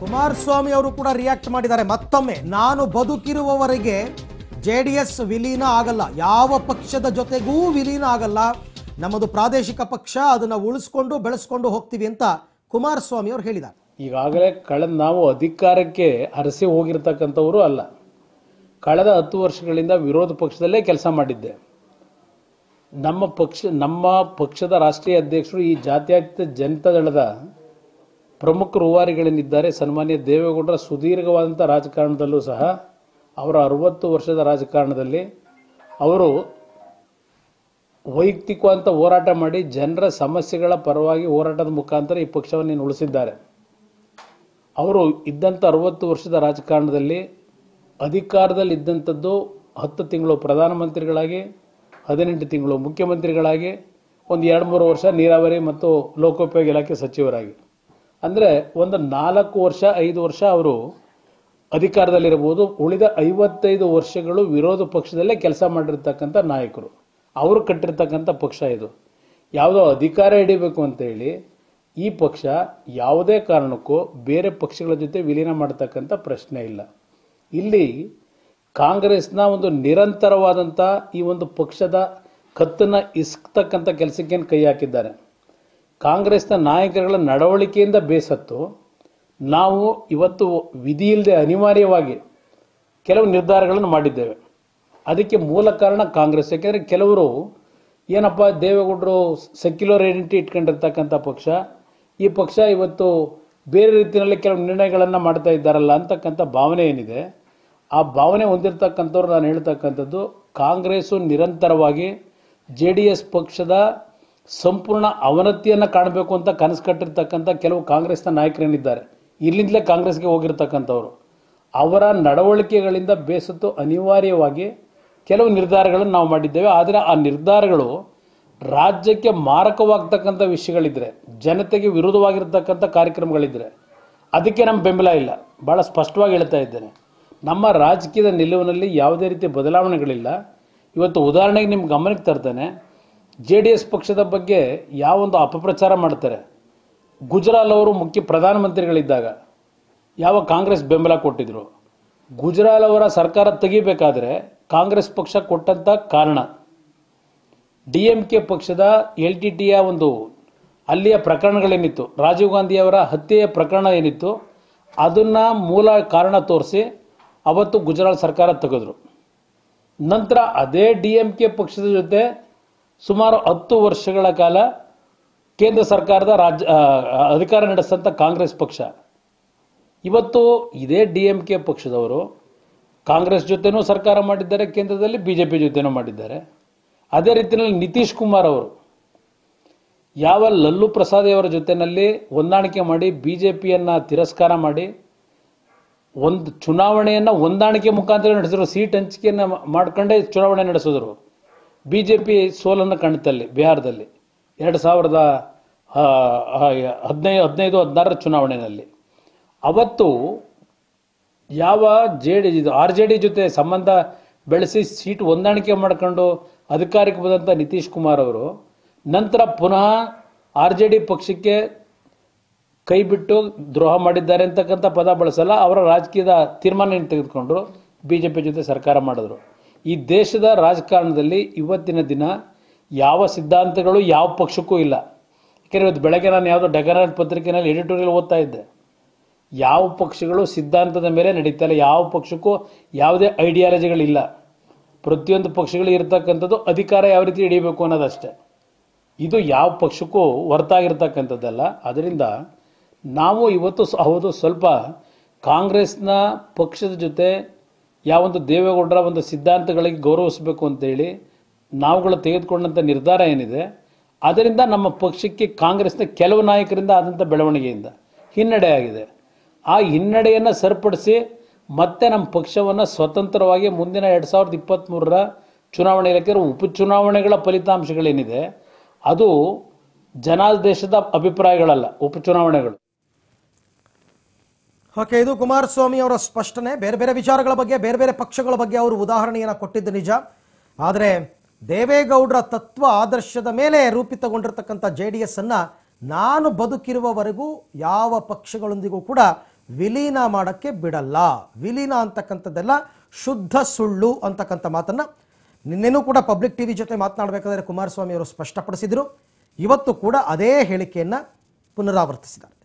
ಕುಮಾರಸ್ವಾಮಿ ಅವರು ಕೂಡ ರಿಯಾಕ್ಟ್ ಮಾಡಿದ್ದಾರೆ ಮತ್ತೊಮ್ಮೆ ನಾನು ಬದುಕಿರುವವರೆಗೆ ಜೆ ಡಿ ಎಸ್ ವಿಲೀನ ಆಗಲ್ಲ ಯಾವ ಪಕ್ಷದ ಜೊತೆಗೂ ವಿಲೀನ ಆಗಲ್ಲ ನಮ್ಮದು ಪ್ರಾದೇಶಿಕ ಪಕ್ಷ ಅದನ್ನು ಉಳಿಸ್ಕೊಂಡು ಬೆಳೆಸ್ಕೊಂಡು ಹೋಗ್ತೀವಿ ಅಂತ ಕುಮಾರಸ್ವಾಮಿ ಅವರು ಹೇಳಿದ್ದಾರೆ ಈಗಾಗಲೇ ಕಳೆದ ನಾವು ಅಧಿಕಾರಕ್ಕೆ ಅರಸಿ ಹೋಗಿರ್ತಕ್ಕಂಥವರು ಅಲ್ಲ ಕಳೆದ ಹತ್ತು ವರ್ಷಗಳಿಂದ ವಿರೋಧ ಪಕ್ಷದಲ್ಲೇ ಕೆಲಸ ಮಾಡಿದ್ದೆ ನಮ್ಮ ಪಕ್ಷ ನಮ್ಮ ಪಕ್ಷದ ರಾಷ್ಟ್ರೀಯ ಅಧ್ಯಕ್ಷರು ಈ ಜಾತ್ಯತೀತ ಜನತಾದಳದ ಪ್ರಮುಖ ರೂವಾರಿಗಳೇನಿದ್ದಾರೆ ಸನ್ಮಾನ್ಯ ದೇವೇಗೌಡರ ಸುದೀರ್ಘವಾದಂಥ ರಾಜಕಾರಣದಲ್ಲೂ ಸಹ ಅವರ ಅರವತ್ತು ವರ್ಷದ ರಾಜಕಾರಣದಲ್ಲಿ ಅವರು ವೈಯಕ್ತಿಕವಂತ ಹೋರಾಟ ಮಾಡಿ ಜನರ ಸಮಸ್ಯೆಗಳ ಪರವಾಗಿ ಹೋರಾಟದ ಮುಖಾಂತರ ಈ ಪಕ್ಷವನ್ನು ಉಳಿಸಿದ್ದಾರೆ ಅವರು ಇದ್ದಂಥ ಅರವತ್ತು ವರ್ಷದ ರಾಜಕಾರಣದಲ್ಲಿ ಅಧಿಕಾರದಲ್ಲಿ ಇದ್ದಂಥದ್ದು ಹತ್ತು ತಿಂಗಳು ಪ್ರಧಾನಮಂತ್ರಿಗಳಾಗಿ ಹದಿನೆಂಟು ತಿಂಗಳು ಮುಖ್ಯಮಂತ್ರಿಗಳಾಗಿ ಒಂದು ಎರಡು ಮೂರು ವರ್ಷ ನೀರಾವರಿ ಮತ್ತು ಲೋಕೋಪಯೋಗಿ ಇಲಾಖೆ ಸಚಿವರಾಗಿ ಅಂದರೆ ಒಂದು ನಾಲ್ಕು ವರ್ಷ ಐದು ವರ್ಷ ಅವರು ಅಧಿಕಾರದಲ್ಲಿರಬಹುದು ಉಳಿದ ಐವತ್ತೈದು ವರ್ಷಗಳು ವಿರೋಧ ಪಕ್ಷದಲ್ಲೇ ಕೆಲಸ ಮಾಡಿರ್ತಕ್ಕಂಥ ನಾಯಕರು ಅವರು ಕಟ್ಟಿರ್ತಕ್ಕಂಥ ಪಕ್ಷ ಇದು ಯಾವುದೋ ಅಧಿಕಾರ ಹಿಡಿಬೇಕು ಅಂತೇಳಿ ಈ ಪಕ್ಷ ಯಾವುದೇ ಕಾರಣಕ್ಕೂ ಬೇರೆ ಪಕ್ಷಗಳ ಜೊತೆ ವಿಲೀನ ಮಾಡತಕ್ಕಂಥ ಪ್ರಶ್ನೆ ಇಲ್ಲ ಇಲ್ಲಿ ಕಾಂಗ್ರೆಸ್ನ ಒಂದು ನಿರಂತರವಾದಂಥ ಈ ಒಂದು ಪಕ್ಷದ ಕತ್ತನ್ನು ಇಸ್ಕ್ತಕ್ಕಂಥ ಕೆಲಸಕ್ಕೇನು ಕೈ ಹಾಕಿದ್ದಾರೆ ಕಾಂಗ್ರೆಸ್ನ ನಾಯಕರುಗಳ ನಡವಳಿಕೆಯಿಂದ ಬೇಸತ್ತು ನಾವು ಇವತ್ತು ವಿಧಿ ಇಲ್ಲದೆ ಅನಿವಾರ್ಯವಾಗಿ ಕೆಲವು ನಿರ್ಧಾರಗಳನ್ನು ಮಾಡಿದ್ದೇವೆ ಅದಕ್ಕೆ ಮೂಲ ಕಾರಣ ಕಾಂಗ್ರೆಸ್ ಯಾಕೆಂದರೆ ಕೆಲವರು ಏನಪ್ಪ ದೇವೇಗೌಡರು ಸೆಕ್ಯುಲರ್ ಐಡೆಂಟಿ ಇಟ್ಕೊಂಡಿರ್ತಕ್ಕಂಥ ಪಕ್ಷ ಈ ಪಕ್ಷ ಇವತ್ತು ಬೇರೆ ರೀತಿಯಲ್ಲಿ ಕೆಲವು ನಿರ್ಣಯಗಳನ್ನು ಮಾಡ್ತಾ ಇದ್ದಾರಲ್ಲ ಅಂತಕ್ಕಂಥ ಭಾವನೆ ಏನಿದೆ ಆ ಭಾವನೆ ಹೊಂದಿರತಕ್ಕಂಥವ್ರು ನಾನು ಹೇಳ್ತಕ್ಕಂಥದ್ದು ಕಾಂಗ್ರೆಸ್ಸು ನಿರಂತರವಾಗಿ ಜೆ ಡಿ ಎಸ್ ಪಕ್ಷದ ಸಂಪೂರ್ಣ ಅವನತಿಯನ್ನು ಕಾಣಬೇಕು ಅಂತ ಕನಸು ಕಟ್ಟಿರ್ತಕ್ಕಂಥ ಕೆಲವು ಕಾಂಗ್ರೆಸ್ನ ನಾಯಕರೇನಿದ್ದಾರೆ ಇಲ್ಲಿಂದಲೇ ಕಾಂಗ್ರೆಸ್ಗೆ ಹೋಗಿರ್ತಕ್ಕಂಥವ್ರು ಅವರ ನಡವಳಿಕೆಗಳಿಂದ ಬೇಸತ್ತು ಅನಿವಾರ್ಯವಾಗಿ ಕೆಲವು ನಿರ್ಧಾರಗಳನ್ನು ನಾವು ಮಾಡಿದ್ದೇವೆ ಆದರೆ ಆ ನಿರ್ಧಾರಗಳು ರಾಜ್ಯಕ್ಕೆ ಮಾರಕವಾಗ್ತಕ್ಕಂಥ ವಿಷಯಗಳಿದ್ರೆ ಜನತೆಗೆ ವಿರೋಧವಾಗಿರ್ತಕ್ಕಂಥ ಕಾರ್ಯಕ್ರಮಗಳಿದ್ರೆ ಅದಕ್ಕೆ ನಮ್ಮ ಬೆಂಬಲ ಇಲ್ಲ ಭಾಳ ಸ್ಪಷ್ಟವಾಗಿ ಹೇಳ್ತಾ ಇದ್ದೇನೆ ನಮ್ಮ ರಾಜಕೀಯದ ನಿಲುವಿನಲ್ಲಿ ಯಾವುದೇ ರೀತಿ ಬದಲಾವಣೆಗಳಿಲ್ಲ ಇವತ್ತು ಉದಾಹರಣೆಗೆ ನಿಮ್ಮ ಗಮನಕ್ಕೆ ತರ್ತೇನೆ ಜೆ ಡಿ ಎಸ್ ಪಕ್ಷದ ಬಗ್ಗೆ ಯಾವೊಂದು ಅಪಪ್ರಚಾರ ಮಾಡ್ತಾರೆ ಗುಜರಾಲ್ ಅವರು ಮುಖ್ಯ ಪ್ರಧಾನಮಂತ್ರಿಗಳಿದ್ದಾಗ ಯಾವ ಕಾಂಗ್ರೆಸ್ ಬೆಂಬಲ ಕೊಟ್ಟಿದ್ರು ಗುಜರಾಲ್ ಅವರ ಸರ್ಕಾರ ತೆಗಿಬೇಕಾದ್ರೆ ಕಾಂಗ್ರೆಸ್ ಪಕ್ಷ ಕೊಟ್ಟಂತ ಕಾರಣ ಡಿ ಎಂ ಕೆ ಪಕ್ಷದ ಎಲ್ ಟಿ ಟಿಯ ಒಂದು ಅಲ್ಲಿಯ ಪ್ರಕರಣಗಳೇನಿತ್ತು ರಾಜೀವ್ ಗಾಂಧಿ ಅವರ ಹತ್ಯೆಯ ಪ್ರಕರಣ ಏನಿತ್ತು ಅದನ್ನ ಮೂಲ ಕಾರಣ ತೋರಿಸಿ ಅವತ್ತು ಗುಜರಾತ್ ಸರ್ಕಾರ ತೆಗೆದ್ರು ನಂತರ ಅದೇ ಡಿ ಎಂ ಕೆ ಪಕ್ಷದ ಜೊತೆ ಸುಮಾರು ಹತ್ತು ವರ್ಷಗಳ ಕಾಲ ಕೇಂದ್ರ ಸರ್ಕಾರದ ರಾಜ್ಯ ಆ, ಅಧಿಕಾರ ನಡೆಸಂತ ಕಾಂಗ್ರೆಸ್ ಪಕ್ಷ ಇವತ್ತು ಇದೇ ಡಿ ಎಂ ಕೆ ಪಕ್ಷದವರು ಕಾಂಗ್ರೆಸ್ ಜೊತೆನೂ ಸರ್ಕಾರ ಮಾಡಿದ್ದಾರೆ ಕೇಂದ್ರದಲ್ಲಿ ಬಿ ಜೆ ಪಿ ಜೊತೆನೂ ಮಾಡಿದ್ದಾರೆ ಅದೇ ರೀತಿಯಲ್ಲಿ ನಿತೀಶ್ ಕುಮಾರ್ ಅವರು ಯಾವ ಲಲ್ಲು ಪ್ರಸಾದ್ ಅವರ ಜೊತೆನಲ್ಲಿ ಹೊಂದಾಣಿಕೆ ಮಾಡಿ ಬಿ ಜೆ ಪಿಯನ್ನು ತಿರಸ್ಕಾರ ಮಾಡಿ ಒಂದು ಚುನಾವಣೆಯನ್ನು ಹೊಂದಾಣಿಕೆ ಮುಖಾಂತರ ನಡೆಸಿದ್ರು ಸೀಟ್ ಹಂಚಿಕೆಯನ್ನು ಮಾಡ್ಕೊಂಡೇ ಚುನಾವಣೆ ನಡೆಸಿದ್ರು ಬಿ ಜೆ ಪಿ ಸೋಲನ್ನು ಕಾಣುತ್ತಲ್ಲಿ ಬಿಹಾರದಲ್ಲಿ ಎರಡು ಸಾವಿರದ ಆ, ಆ, ಹದಿನೈದು ಹದಿನೈದು ಹದಿನಾರರ ಚುನಾವಣೆಯಲ್ಲಿ ಅವತ್ತು ಯಾವ ಜೆ ಡಿ ಇದು ಆರ್ ಜೆ ಡಿ ಜೊತೆ ಸಂಬಂಧ ಬೆಳೆಸಿ ಸೀಟ್ ಹೊಂದಾಣಿಕೆ ಮಾಡ್ಕೊಂಡು ಅಧಿಕಾರಕ್ಕೆ ಬಂದಂಥ ನಿತೀಶ್ ಕುಮಾರ್ ಅವರು ನಂತರ ಪುನಃ ಆರ್ ಜೆ ಡಿ ಪಕ್ಷಕ್ಕೆ ಕೈ ಬಿಟ್ಟು ದ್ರೋಹ ಮಾಡಿದ್ದಾರೆ ಅಂತಕ್ಕಂಥ ಪದ ಬಳಸಲ್ಲ ಅವರ ರಾಜಕೀಯದ ತೀರ್ಮಾನ ತೆಗೆದುಕೊಂಡ್ರು ಬಿ ಜೆ ಪಿ ಜೊತೆ ಸರ್ಕಾರ ಮಾಡಿದ್ರು ಈ ದೇಶದ ರಾಜಕಾರಣದಲ್ಲಿ ಇವತ್ತಿನ ದಿನ ಯಾವ ಸಿದ್ಧಾಂತಗಳು ಯಾವ ಪಕ್ಷಕ್ಕೂ ಇಲ್ಲ ಯಾಕೆಂದರೆ ಇವತ್ತು ಬೆಳಗ್ಗೆ ನಾನು ಯಾವುದೋ ಡೆಗರಾಟ್ ಪತ್ರಿಕೆಯಲ್ಲಿ ಎಡಿಟೋರಿಯಲ್ ಓದ್ತಾ ಇದ್ದೆ ಯಾವ ಪಕ್ಷಗಳು ಸಿದ್ಧಾಂತದ ಮೇಲೆ ನಡೀತಾ ಇಲ್ಲ ಯಾವ ಪಕ್ಷಕ್ಕೂ ಯಾವುದೇ ಐಡಿಯಾಲಜಿಗಳಿಲ್ಲ ಪ್ರತಿಯೊಂದು ಪಕ್ಷಗಳು ಇರತಕ್ಕಂಥದ್ದು ಅಧಿಕಾರ ಯಾವ ರೀತಿ ಹಿಡಿಬೇಕು ಅನ್ನೋದಷ್ಟೇ ಇದು ಯಾವ ಪಕ್ಷಕ್ಕೂ ಹೊರತಾಗಿರ್ತಕ್ಕಂಥದ್ದಲ್ಲ ಅದರಿಂದ ನಾವು ಇವತ್ತು ಸ- ಹೌದು ಸ್ವಲ್ಪ ಕಾಂಗ್ರೆಸ್ನ ಪಕ್ಷದ ಜೊತೆ ಯಾವೊಂದು ದೇವೇಗೌಡರ ಒಂದು ಸಿದ್ಧಾಂತಗಳಿಗೆ ಗೌರವಿಸಬೇಕು ಅಂತೇಳಿ ನಾವುಗಳು ತೆಗೆದುಕೊಂಡಂಥ ನಿರ್ಧಾರ ಏನಿದೆ ಅದರಿಂದ ನಮ್ಮ ಪಕ್ಷಕ್ಕೆ ಕಾಂಗ್ರೆಸ್ನ ಕೆಲವು ನಾಯಕರಿಂದ ಆದಂಥ ಬೆಳವಣಿಗೆಯಿಂದ ಹಿನ್ನಡೆ ಆಗಿದೆ ಆ ಹಿನ್ನಡೆಯನ್ನು ಸರಿಪಡಿಸಿ ಮತ್ತೆ ನಮ್ಮ ಪಕ್ಷವನ್ನು ಸ್ವತಂತ್ರವಾಗಿ ಮುಂದಿನ ಎರಡು ಸಾವಿರದ ಇಪ್ಪತ್ತ್ಮೂರರ ಚುನಾವಣೆ ಯಾಕೆಂದರೆ ಉಪಚುನಾವಣೆಗಳ ಫಲಿತಾಂಶಗಳೇನಿದೆ ಅದು ಜನಾದೇಶದ ಅಭಿಪ್ರಾಯಗಳಲ್ಲ ಉಪಚುನಾವಣೆಗಳು ಓಕೆ ಇದು ಕುಮಾರಸ್ವಾಮಿ ಅವರ ಸ್ಪಷ್ಟನೆ ಬೇರೆ ಬೇರೆ ವಿಚಾರಗಳ ಬಗ್ಗೆ ಬೇರೆ ಬೇರೆ ಪಕ್ಷಗಳ ಬಗ್ಗೆ ಅವರು ಉದಾಹರಣೆಯನ್ನು ಕೊಟ್ಟಿದ್ದು ನಿಜ ಆದರೆ ದೇವೇಗೌಡರ ತತ್ವ ಆದರ್ಶದ ಮೇಲೆ ರೂಪಿತಗೊಂಡಿರ್ತಕ್ಕಂಥ ಜೆ ಡಿ ಎಸ್ ಅನ್ನ ನಾನು ಬದುಕಿರುವವರೆಗೂ ಯಾವ ಪಕ್ಷಗಳೊಂದಿಗೂ ಕೂಡ ವಿಲೀನ ಮಾಡೋಕ್ಕೆ ಬಿಡಲ್ಲ ವಿಲೀನ ಅಂತಕ್ಕಂಥದ್ದೆಲ್ಲ ಶುದ್ಧ ಸುಳ್ಳು ಅಂತಕ್ಕಂಥ ಮಾತನ್ನು ನಿನ್ನೆನೂ ಕೂಡ ಪಬ್ಲಿಕ್ ಟಿವಿ ಜೊತೆ ಮಾತನಾಡಬೇಕಾದ್ರೆ ಕುಮಾರಸ್ವಾಮಿ ಅವರು ಸ್ಪಷ್ಟಪಡಿಸಿದರು ಇವತ್ತು ಕೂಡ ಅದೇ ಹೇಳಿಕೆಯನ್ನು ಪುನರಾವರ್ತಿಸಿದ್ದಾರೆ